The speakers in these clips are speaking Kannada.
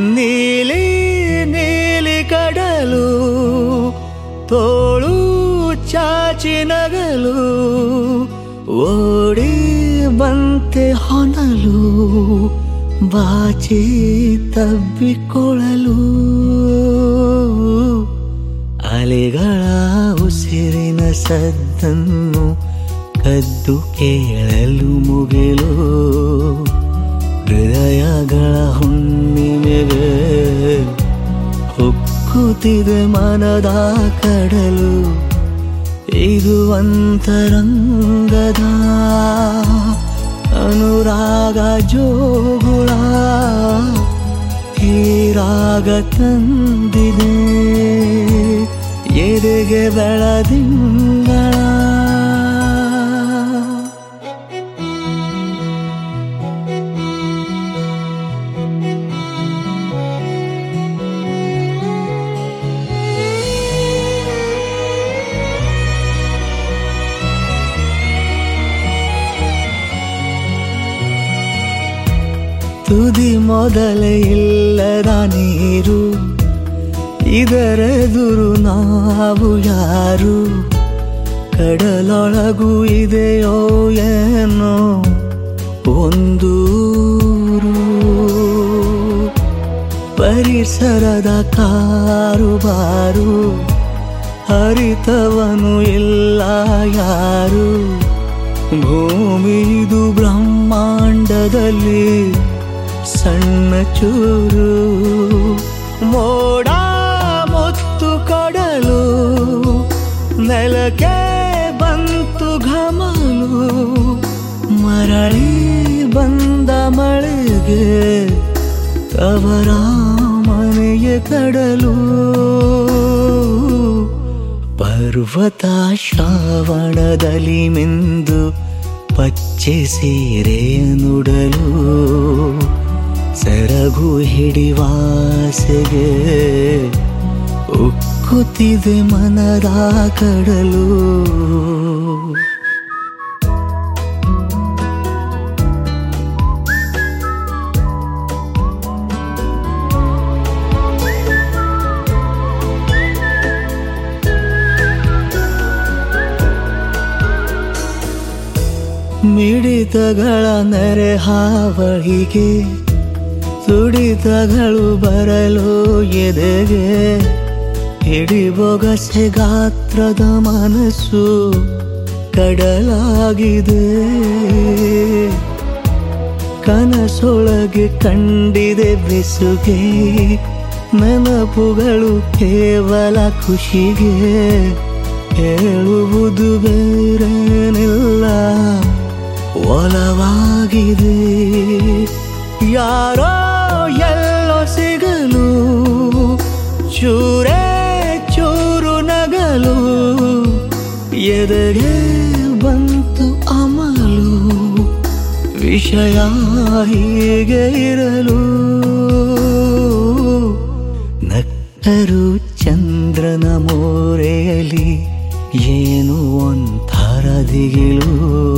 ನೀಲಿ ನೀಲಿ ಕಡಲು ತೋಳು ಚಾಚಿ ನಗಲು ಓಡಿ ಬಂತೆ ಹೊನಲು ಬಾಚಿ ತಬ್ಬಿಕೊಳ್ಳಲು ಅಲೆಗಳ ಉಸಿರಿನ ಸದ್ದನ್ನು ಕದ್ದು ಕೇಳಲು ಮುಗಿಲು ಹೃದಯಗಳ ಹುಣ್ಣಿಮೆಗೆ ಹೊಕ್ಕುತ್ತಿದೆ ಮನದ ಕಡಲು ಇದು ಅಂತರಂಗದ ಅನುರಾಗ ಜೋಗುಳ ಈ ರಾಗ ತಂದಿದೆ ಎದೆಗೆ ಬೆಳದಿಂಗಳ ತುದಿ ಮೊದಲೇ ಇಲ್ಲದ ನೀರು ಇದರೆದುರು ನಾವು ಯಾರು ಕಡಲೊಳಗೂ ಇದೆಯೋ ಏನೋ ಒಂದೂರು ಪರಿಸರದ ಕಾರುಬಾರು ಹರಿತವನು ಇಲ್ಲ ಯಾರು ಭೂಮಿದು ಬ್ರಹ್ಮಾಂಡದಲ್ಲಿ ಸಣ್ಣ ಚೂರು ಮೋಡ ಮುತ್ತು ಕೊಡಲು ನೆಲಕ್ಕೆ ಬಂತು ಘಮಲು ಮರಳಿ ಬಂದ ಮಳೆಗೆ ಅವರ ಮನೆಯ ಕಡಲು ಪರ್ವತ ಶ್ರಾವಣದಲ್ಲಿ ಮಿಂದು ಪಚ್ಚೆ ಸೀರೆ ನುಡಲು ಸೆರಗು ಹಿಡಿವಾಸೆಗೆ ಉಕ್ಕುತ್ತಿದೆ ಮನದ ಕಡಲು ಮಿಡಿತಗಳ ನೆರೆ ಹಾವಳಿಗೆ ತುಡಿತಗಳು ಬರಲು ಎದೆಗೆ ಹಿಡಿಬೊಗಸೆ ಗಾತ್ರದ ಮನಸ್ಸು ಕಡಲಾಗಿದೆ ಕನಸೊಳಗೆ ಕಂಡಿದೆ ಬೆಸುಗೆ ನೆನಪುಗಳು ಕೇವಲ ಖುಷಿಗೆ ಹೇಳುವುದು ಬೇರೇನಿಲ್ಲ ಒಲವಾಗಿದೆ ಯಾರೋ ಎಲ್ಲೋ ಸಿಗಲು ಚೂರೇ ಚೂರು ನಗಲು ಎದೆಗೆ ಬಂತು ಅಮಲು ವಿಷಯ ಹೀಗೆ ಇರಲು ನಕ್ಕರು ಚಂದ್ರನ ಮೋರೆಯಲ್ಲಿ ಏನು ಒಂಥರ ದಿಗಿಲು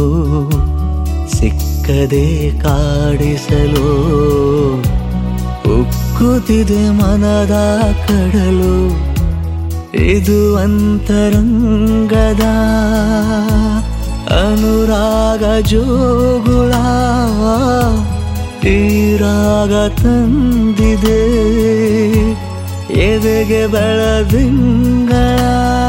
ಸಿಕ್ಕದೆ ಕಾಡಿಸಲು ಉಕ್ಕುತ್ತಿದೆ ಮನದ ಕಡಲು ಇದು ಅಂತರಂಗದ ಅನುರಾಗ ಜೋಗುಳ ಈ ರಾಗ ತಂದಿದೆ ಎದೆಗೆ ಬೆಳದಿಂಗಳ